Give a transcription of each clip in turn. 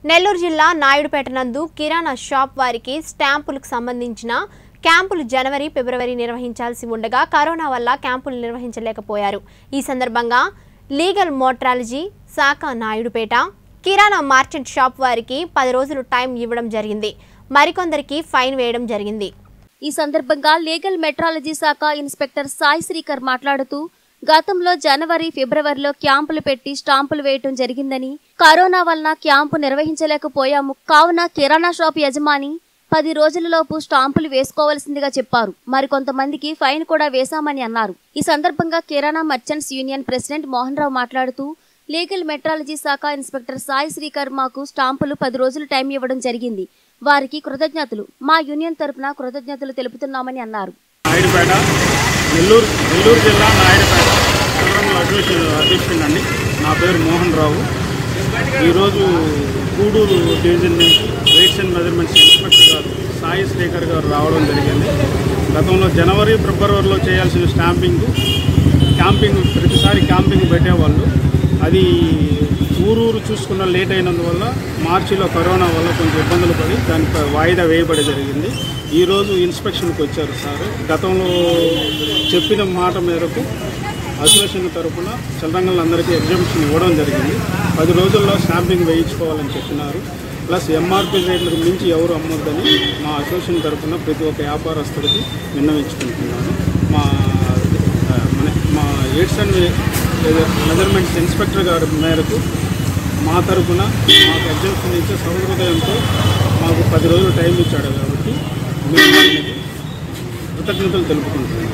నెల్లూరు జిల్లా నాయుడుపేట నందు కిరాణా షాప్ వారికి స్టాంపులకు సంబంధించిన క్యాంపులు జనవరి ఫిబ్రవరి నిర్వహించాల్సి ఉండగా కరోనా వల్ల క్యాంపులు నిర్వహించలేకపోయారు ఈ సందర్భంగా లీగల్ మోట్రాలజీ శాఖ నాయుడుపేట కిరాణా మార్చెంట్ షాప్ వారికి పది రోజులు టైం ఇవ్వడం జరిగింది మరికొందరికి ఫైన్ వేయడం జరిగింది ఈ సందర్భంగా లీగల్ మెట్రాలజీ శాఖ ఇన్స్పెక్టర్ సాయి శ్రీకర్ మాట్లాడుతూ గతంలో జనవరి ఫిబ్రవరిలో క్యాంపులు పెట్టి స్టాంపులు వేయటం జరిగిందని కరోనా వలన క్యాంపు నిర్వహించలేకపోయాము కావున కిరాణా షాప్ యజమాని పది రోజులలోపు స్టాంపులు వేసుకోవాల్సిందిగా చెప్పారు మరికొంతమందికి ఫైన్ కూడా వేశామని అన్నారు ఈ సందర్భంగా కిరాణా merchants union president Mohan Rao మాట్లాడుతూ లీగల్ మెట్రాలజీ శాఖ ఇన్స్పెక్టర్ సాయి శ్రీకర్ మాకు స్టాంపులు పది రోజులు టైం ఇవ్వడం జరిగింది వారికి కృతజ్ఞతలు మా యూనియన్ తరపున కృతజ్ఞతలు తెలుపుతున్నామని అన్నారు నాయుడుపేట నెల్లూరు నెల్లూరు జిల్లా నాయుడుపేట చిల్డ్రన్ అడ్మిషన్ అధ్యక్షుడు అండి నా పేరు మోహన్ రావు ఈరోజు గూడూరు డివిజన్ నుంచి వెయిట్స్ అండ్ మెజర్మెంట్స్ ఇన్స్పెక్టర్ గారు సాయి శ్రీకర్ గారు రావడం జరిగింది గతంలో జనవరి ఫిబ్రవరిలో చేయాల్సిన స్టాంపింగ్ క్యాంపింగ్ ప్రతిసారి క్యాంపింగ్ పెట్టేవాళ్ళు అది ఊరూరు చూసుకున్న లేట్ అయినందువల్ల మార్చిలో కరోనా వల్ల కొంచెం ఇబ్బందులు పడి దానికి వాయిదా వేయబడి జరిగింది ఈరోజు ఇన్స్పెక్షన్కి వచ్చారు సార్ గతంలో చెప్పిన మాట మేరకు అసోసియేషన్ తరఫున చిల్డ్రంగులందరికీ ఎగ్జామ్షన్ ఇవ్వడం జరిగింది పది రోజుల్లో స్టాంపింగ్ వేయించుకోవాలని చెప్పినారు ప్లస్ ఎంఆర్పి రేట్లకు మించి ఎవరు అమ్మొద్దని మా అసోసియేషన్ తరఫున ప్రతి ఒక్క వ్యాపారస్తుడికి విన్నవించుకుంటున్నాను మా ఆ, మన- మా ఎయిడ్స్ అండ్ మెజర్మెంట్స్ ఇన్స్పెక్టర్ గారి మేరకు మా తరఫున మాకు ఎగ్జామ్షన్ ఇచ్చే సహృదయంతో మాకు పది రోజులు టైం ఇచ్చాడు కాబట్టి మేము ఆయనకి కృతజ్ఞతలు తెలుపుకుంటున్నాను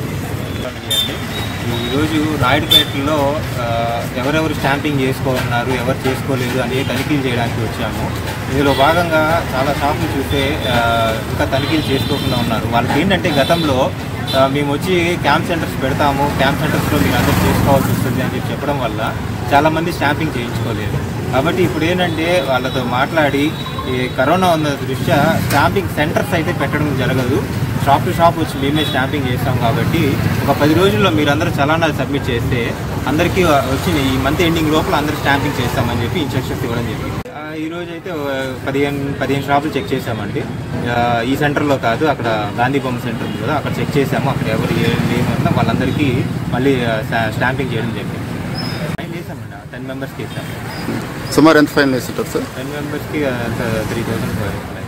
ఈరోజు రాయుడుపేటలో ఆ, ఎవరెవరు స్టాంపింగ్ చేసుకోన్నారు ఎవరు చేసుకోలేదు అనేది తనిఖీలు చేయడానికి వచ్చాము ఇందులో భాగంగా చాలా షాపులు చూస్తే ఆ, ఇంకా తనిఖీలు చేసుకోకుండా ఉన్నారు వాళ్ళకి ఏంటంటే గతంలో ఆ, మేము వచ్చి క్యాంప్ సెంటర్స్ పెడతాము క్యాంప్ సెంటర్స్లో మీరు అందరూ చేసుకోవాల్సి వస్తుంది అని చెప్పి చెప్పడం వల్ల చాలామంది స్టాంపింగ్ చేయించుకోలేదు కాబట్టి ఇప్పుడు ఏంటంటే వాళ్ళతో మాట్లాడి ఈ కరోనా ఉన్న దృష్ట్యా స్టాంపింగ్ సెంటర్స్ అయితే పెట్టడం జరగదు షాప్ టు షాప్ వచ్చి మేమే స్టాంపింగ్ చేస్తాం కాబట్టి ఒక పది రోజుల్లో మీరందరూ చలానాలు సబ్మిట్ చేస్తే అందరికీ వచ్చిన ఈ మంత్ ఎండింగ్ లోపల అందరూ స్టాంపింగ్ చేస్తామని చెప్పి ఇన్స్ట్రక్షన్స్ ఇవ్వడం జరిగింది ఆ, ఈ రోజు అయితే ఓ పదిహేను పదిహేను షాపులు చెక్ చేసామండి ఆ, ఈ సెంటర్లో కాదు అక్కడ గాంధీ బొమ్మ సెంటర్ ఉంది కదా అక్కడ చెక్ చేసాము అక్కడ ఎవరు ఏమన్నా వాళ్ళందరికీ మళ్ళీ ఆ, స్టా- స్టాంపింగ్ చేయడం జరిగింది ఫైన్ వేసామండి టెన్ మెంబర్స్కి వేసాము సుమారు ఎంత ఫైన్ వేస్తుంటారు సార్ టెన్ మెంబర్స్కి త్రీ థౌసండ్